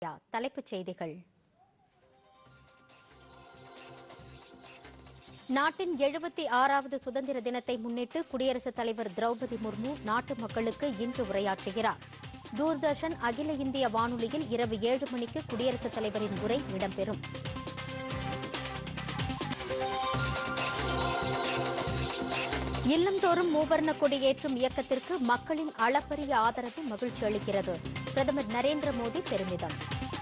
தலைப்புச் செய்திகள் நாட்டின் எழுபத்தி ஆறாவது சுதந்திர தினத்தை முன்னிட்டு குடியரசுத் தலைவர் திரௌபதி முர்மு நாட்டு மக்களுக்கு இன்று உரையாற்றுகிறார் தூர்தர்ஷன் அகில இந்திய வானொலியில் இரவு ஏழு மணிக்கு குடியரசுத் தலைவரின் உரை இடம்பெறும் இல்லந்தோறும் மூவர்ண கொடியேற்றும் இயக்கத்திற்கு மக்களின் அளப்பரிய ஆதரவு மகிழ்ச்சி அளிக்கிறது பிரதமர் நரேந்திர மோடி பெருமிதம்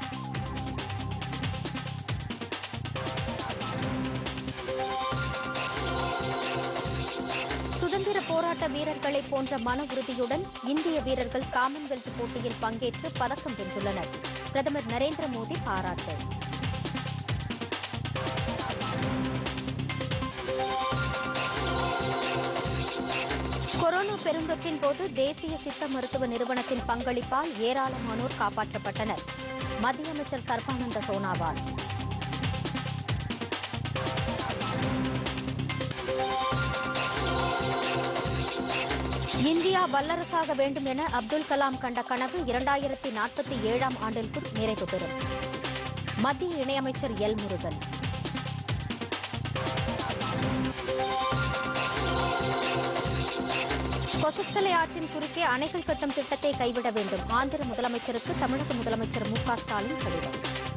சுதந்திர போராட்ட வீரர்களைப் போன்ற மன உறுதியுடன் இந்திய வீரர்கள் காமன்வெல்த் போட்டியில் பங்கேற்று பதக்கம் வென்றுள்ளனர் பிரதமர் நரேந்திர மோடி பாராட்டு கொரோனா பெருந்தொற்றின் போது தேசிய சித்த மருத்துவ நிறுவனத்தின் பங்களிப்பால் ஏராளமானோர் காப்பாற்றப்பட்டனர் மத்திய அமைச்சர் சர்பானந்த சோனாவால் இந்தியா வல்லரசாக வேண்டும் என அப்துல் கலாம் கண்ட கனவு இரண்டாயிரத்தி நாற்பத்தி ஏழாம் ஆண்டிற்குள் நிறைவு பெறும் மத்திய இணையமைச்சர் எல் முருகன் கொசஸ்தலை ஆற்றின் குறுக்கே அணைகள் கட்டும் திட்டத்தை கைவிட வேண்டும் ஆந்திர முதலமைச்சருக்கு தமிழக முதலமைச்சர் மு க ஸ்டாலின் கடிதம்